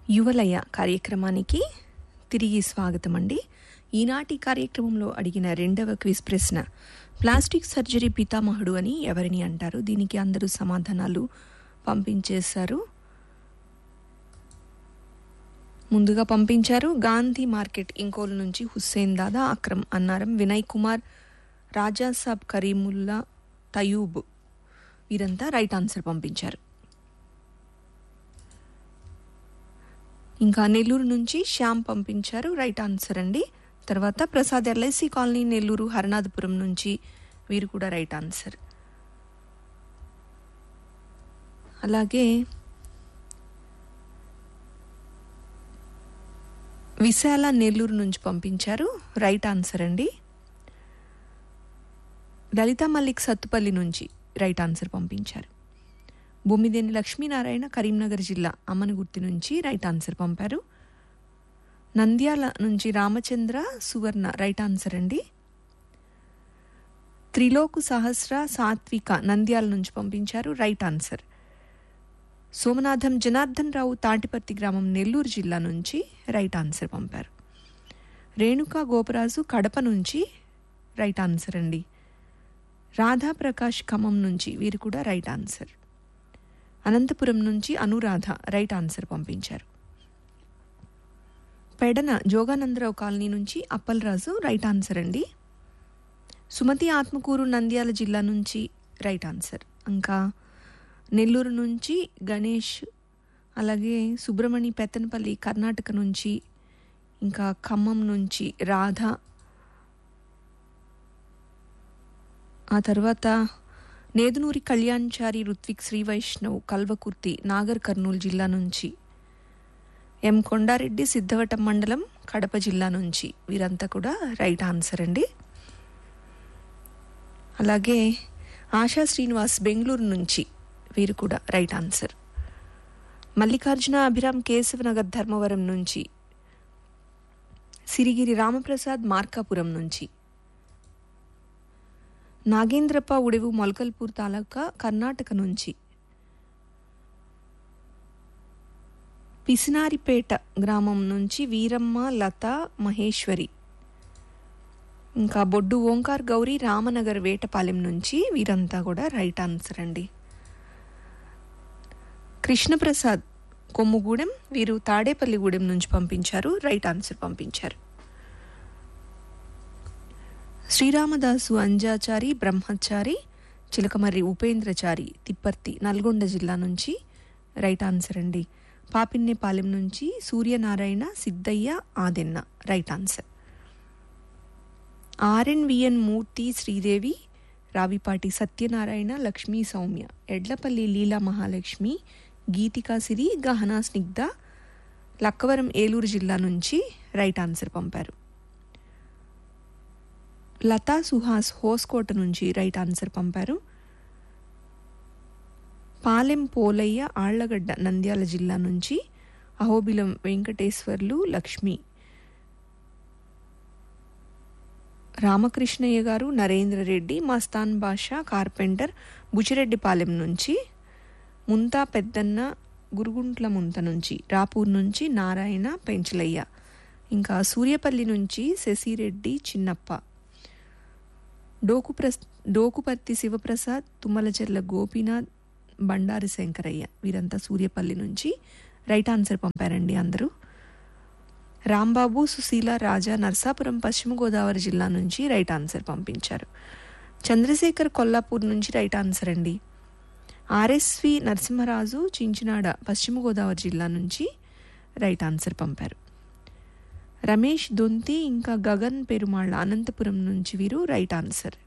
యువలయ కార్యక్రమానికి తిరిగి స్వాగతం అండి ఈనాటి కార్యక్రమంలో అడిగిన రెండవ క్విజ్ ప్రశ్న ప్లాస్టిక్ సర్జరీ పితామహుడు అని ఎవరిని అంటారు దీనికి అందరూ సమాధానాలు పంపించేశారు ముందుగా పంపించారు గాంధీ మార్కెట్ ఇంకోలు నుంచి హుస్సేన్ దాదా అక్రమ్ అన్నారం వినయ్ కుమార్ రాజాసాబ్ కరీముల్లా తయూబ్ వీరంతా రైట్ ఆన్సర్ పంపించారు ఇంకా నెల్లూరు నుంచి శ్యామ్ పంపించారు రైట్ ఆన్సర్ అండి తర్వాత ప్రసాద్ ఎల్ఐసి కాలనీ నెల్లూరు హరనాథపురం నుంచి వీరు కూడా రైట్ ఆన్సర్ అలాగే విశాల నెల్లూరు నుంచి పంపించారు రైట్ ఆన్సర్ అండి లలిత మల్లిక్ సత్తుపల్లి నుంచి రైట్ ఆన్సర్ పంపించారు బొమ్మిదేని లక్ష్మీనారాయణ కరీంనగర్ జిల్లా అమ్మనగుర్తి నుంచి రైట్ ఆన్సర్ పంపారు నంద్యాల నుంచి రామచంద్ర సువర్ణ రైట్ ఆన్సర్ అండి త్రిలోకు సహస్ర సాత్విక నంద్యాల నుంచి పంపించారు రైట్ ఆన్సర్ సోమనాథం జనార్దన్ రావు తాటిపర్తి గ్రామం నెల్లూరు జిల్లా నుంచి రైట్ ఆన్సర్ పంపారు రేణుకా గోపరాజు కడప నుంచి రైట్ ఆన్సర్ అండి రాధా ప్రకాష్ ఖమ్మం నుంచి వీరు కూడా రైట్ ఆన్సర్ అనంతపురం నుంచి అనురాధ రైట్ ఆన్సర్ పంపించారు పెడన జోగానందరావు కాలనీ నుంచి అప్పలరాజు రైట్ ఆన్సర్ అండి సుమతి ఆత్మకూరు నంద్యాల జిల్లా నుంచి రైట్ ఆన్సర్ ఇంకా నెల్లూరు నుంచి గణేష్ అలాగే సుబ్రమణి పెత్తనపల్లి కర్ణాటక నుంచి ఇంకా ఖమ్మం నుంచి రాధ ఆ తర్వాత నేదునూరి కళ్యాణ్చారి రుత్విక్ శ్రీ వైష్ణవ్ కల్వకుర్తి నాగర్ కర్నూలు జిల్లా నుంచి ఎం కొండారెడ్డి సిద్ధవటం మండలం కడప జిల్లా నుంచి వీరంతా కూడా రైట్ ఆన్సర్ అండి అలాగే ఆశా శ్రీనివాస్ బెంగళూరు నుంచి వీరు కూడా రైట్ ఆన్సర్ మల్లికార్జున అభిరామ్ కేశవనగర్ ధర్మవరం నుంచి సిరిగిరి రామప్రసాద్ మార్కాపురం నుంచి నాగేంద్రప్ప ఉడెవు మొలకల్పూర్ తాలూకా కర్ణాటక నుంచి పిసినారిపేట గ్రామం నుంచి వీరమ్మ లత మహేశ్వరి ఇంకా బొడ్డు ఓంకార్ గౌరీ రామనగర్ వేటపాలెం నుంచి వీరంతా కూడా రైట్ ఆన్సర్ అండి కృష్ణప్రసాద్ కొమ్ముగూడెం వీరు తాడేపల్లిగూడెం నుంచి పంపించారు రైట్ ఆన్సర్ పంపించారు శ్రీరామదాసు అంజాచారి బ్రహ్మచారి చిలకమర్రి ఉపేంద్రచారి తిప్పర్తి నల్గొండ జిల్లా నుంచి రైట్ ఆన్సర్ అండి పాపిన్నేపాలెం నుంచి Suryanarayana Siddaiah Adenna right answer RNVN Murthy Sridevi Ravipati Satyanarayana Lakshmi Sowmya Edlapalli Leela Mahalakshmi Geethika Siri Gahana Snigdha Lakkavaram Eluru జిల్లా నుంచి రైట్ ఆన్సర్ పంపారు లతా సుహాస్ హోస్కోట నుంచి రైట్ ఆన్సర్ పంపారు పాలెం పోలయ్య ఆళ్లగడ్డ నంద్యాల జిల్లా నుంచి అహోబిలం వెంకటేశ్వర్లు లక్ష్మి రామకృష్ణయ్య గారు నరేంద్ర రెడ్డి మస్తాన్ బాషా కార్పెంటర్ బుచిరెడ్డిపాలెం నుంచి ముంతా పెద్దన్న గురుగుంట్ల ముంత నుంచి రాపూర్ నుంచి నారాయణ పెంచలయ్య ఇంకా సూర్యపల్లి నుంచి శశిరెడ్డి చిన్నప్ప డోకు ప్రస్ డోకుపర్తి శివప్రసాద్ తుమ్మలచెర్ల గోపీనాథ్ బండారి శంకరయ్య వీరంతా సూర్యపల్లి నుంచి రైట్ ఆన్సర్ పంపారండి అందరూ రాంబాబు సుశీల రాజా నర్సాపురం పశ్చిమ గోదావరి జిల్లా నుంచి రైట్ ఆన్సర్ పంపించారు చంద్రశేఖర్ కొల్లాపూర్ నుంచి రైట్ ఆన్సర్ అండి ఆర్ఎస్వి నరసింహరాజు చించినాడ పశ్చిమ గోదావరి జిల్లా నుంచి రైట్ ఆన్సర్ పంపారు రమేష్ దొంతి ఇంకా గగన్ పెరుమాళ్ళ అనంతపురం నుంచి వీరు రైట్ ఆన్సర్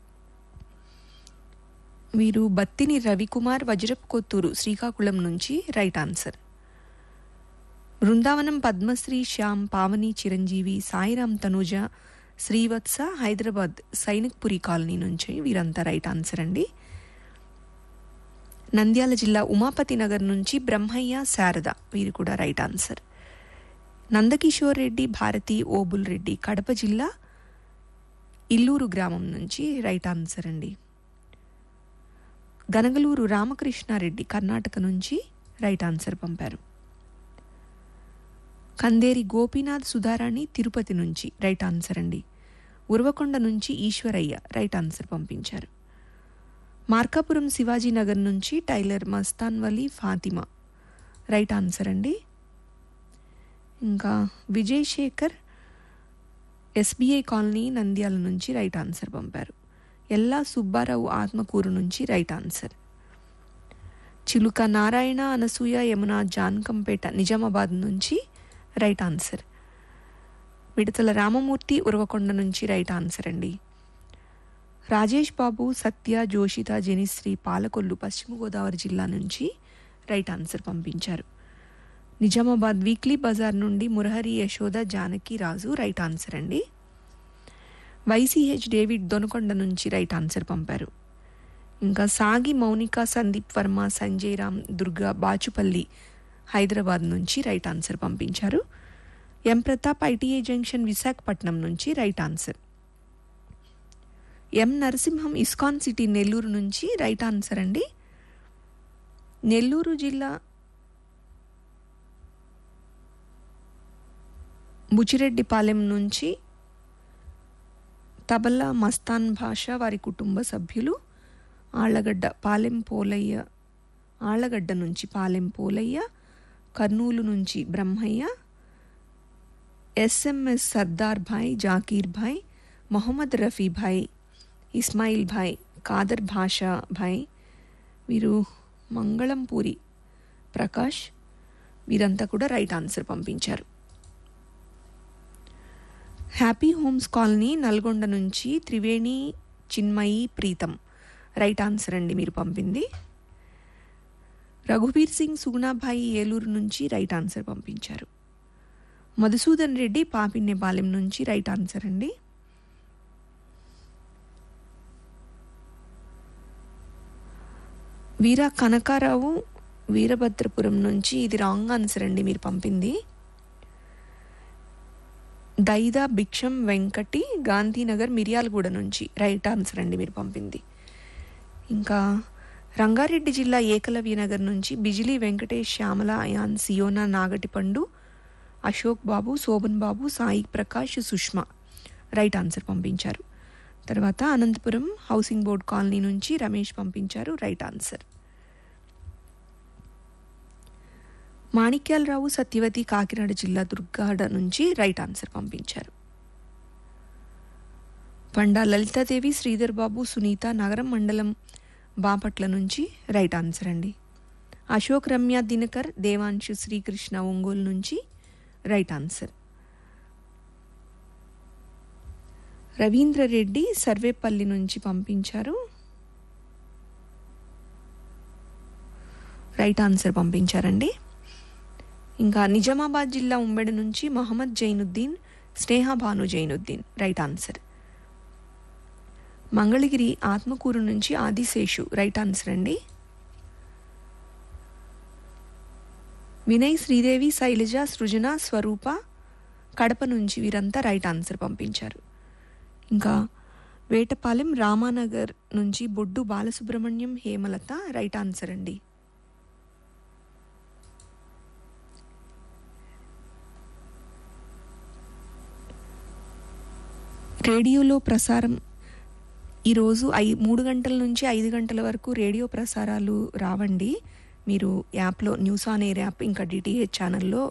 వీరు బత్తిని రవికుమార్ వజ్రప్ కొత్తూరు శ్రీకాకుళం నుంచి right answer Brindavanam Padmasri Shyam Pavani Chiranjeevi Sairam Tanuja Srivatsa Hyderabad Sainikpuri colony నుంచి వీరంతా రైట్ ఆన్సర్ అండి నంద్యాల జిల్లా ఉమాపతి నగర్ నుంచి బ్రహ్మయ్య శారద వీరు కూడా రైట్ ఆన్సర్ నందకిషోర్ రెడ్డి భారతి ఓబుల్ రెడ్డి కడప జిల్లా ఇల్లూరు గ్రామం నుంచి రైట్ ఆన్సర్ అండి గనగలూరు రామకృష్ణారెడ్డి కర్ణాటక నుంచి రైట్ ఆన్సర్ పంపారు కందేరి గోపీనాథ్ సుధారాణి తిరుపతి నుంచి రైట్ ఆన్సర్ అండి ఉరవకొండ నుంచి ఈశ్వరయ్య రైట్ ఆన్సర్ పంపించారు మార్కాపురం శివాజీనగర్ నుంచి tailor Mastan Vali Fatima right answer అండి ఇంకా విజయ్ శేఖర్ ఎస్బీఐ కాలనీ నంద్యాల నుంచి రైట్ ఆన్సర్ పంపారు ఎల్లా సుబ్బారావు ఆత్మకూరు నుంచి రైట్ ఆన్సర్ చిలుక నారాయణ అనసూయ యమున జాన్కంపేట నిజామాబాద్ నుంచి రైట్ ఆన్సర్ మిడతల రామమూర్తి ఉరవకొండ నుంచి రైట్ ఆన్సర్ అండి రాజేష్ బాబు సత్య జోషిత జనిశ్రీ పాలకొల్లు పశ్చిమ గోదావరి జిల్లా నుంచి రైట్ ఆన్సర్ పంపించారు నిజామాబాద్ వీక్లీ బజార్ నుండి మురహరి యశోద జానకి రాజు రైట్ ఆన్సర్ అండి వైసీహెచ్ డేవిడ్ దొనకొండ నుంచి రైట్ ఆన్సర్ పంపారు ఇంకా సాగి మౌనిక సందీప్ వర్మ సంజయ్ రామ్ దుర్గా బాచుపల్లి హైదరాబాద్ నుంచి రైట్ ఆన్సర్ పంపించారు M Pratap ITI junction Visakhapatnam నుంచి right answer M Narasimham ISKCON city Nellore నుంచి రైట్ ఆన్సర్ అండి నెల్లూరు జిల్లా బుచిరెడ్డిపాలెం నుంచి తబలా మస్తాన్ భాష వారి కుటుంబ సభ్యులు ఆళ్లగడ్డ పాలెం పోలయ్య ఆళ్లగడ్డ నుంచి పాలెం పోలయ్య కర్నూలు నుంచి బ్రహ్మయ్య ఎస్ఎంఎస్ సర్దార్ భాయ్ జాకీర్ భాయ్ మొహమ్మద్ రఫీ భాయ్ ఇస్మాయిల్ భాయ్ కాదర్ భాషా భాయ్ వీరు మంగళంపూరి ప్రకాష్ వీరంతా కూడా రైట్ ఆన్సర్ పంపించారు హ్యాపీ హోమ్స్ కాలనీ నల్గొండ నుంచి త్రివేణి చిన్మయి ప్రీతం రైట్ ఆన్సర్ అండి మీరు పంపింది రఘుబీర్ సింగ్ సుగుణాభాయి ఏలూరు నుంచి రైట్ ఆన్సర్ పంపించారు మధుసూదన్ రెడ్డి పాపిన్నెపాలెం నుంచి రైట్ ఆన్సర్ అండి వీర కనకారావు వీరభద్రపురం నుంచి ఇది రాంగ్ ఆన్సర్ అండి మీరు పంపింది దైదా భిక్షం వెంకటి గాంధీనగర్ మిర్యాలగూడ నుంచి రైట్ ఆన్సర్ అండి మీరు పంపింది ఇంకా రంగారెడ్డి జిల్లా ఏకలవ్య నగర్ నుంచి బిజిలీ వెంకటేష్ శ్యామల అయాన్ సియోనా నాగటిపండు అశోక్ బాబు శోభన్ బాబు సాయి ప్రకాష్ సుష్మా రైట్ ఆన్సర్ పంపించారు తర్వాత అనంతపురం హౌసింగ్ బోర్డ్ కాలనీ నుంచి రమేష్ పంపించారు రైట్ ఆన్సర్ మాణిక్యాలరావు సత్యవతి కాకినాడ జిల్లా దుర్గాడ నుంచి రైట్ ఆన్సర్ పంపించారు పండా లలితాదేవి శ్రీధర్ బాబు సునీత నగరం మండలం బాపట్ల నుంచి రైట్ ఆన్సర్ అండి అశోక్ రమ్య దినకర్ దేవాంశు శ్రీకృష్ణ ఒంగోలు నుంచి రైట్ ఆన్సర్ రవీంద్ర రెడ్డి సర్వేపల్లి నుంచి పంపించారు రైట్ ఆన్సర్ పంపించారండి ఇంకా నిజామాబాద్ జిల్లా ఉమ్మడి నుంచి మహమ్మద్ జైనుద్దీన్ స్నేహ భాను జైనుద్దీన్ రైట్ ఆన్సర్ మంగళగిరి ఆత్మకూరు నుంచి ఆదిశేషు రైట్ ఆన్సర్ అండి వినయ్ శ్రీదేవి శైలజ సృజన స్వరూప కడప నుంచి వీరంతా రైట్ ఆన్సర్ పంపించారు ఇంకా వేటపాలెం రామానగర్ నుంచి బొడ్డు బాలసుబ్రహ్మణ్యం హేమలత రైట్ ఆన్సర్ అండి రేడియోలో ప్రసారం ఈరోజు ఐ మూడు గంటల నుంచి ఐదు గంటల వరకు రేడియో ప్రసారాలు రావండి మీరు యాప్లో న్యూస్ ఆన్ ఎయిర్ యాప్ ఇంకా డిటిహెచ్ ఛానల్లో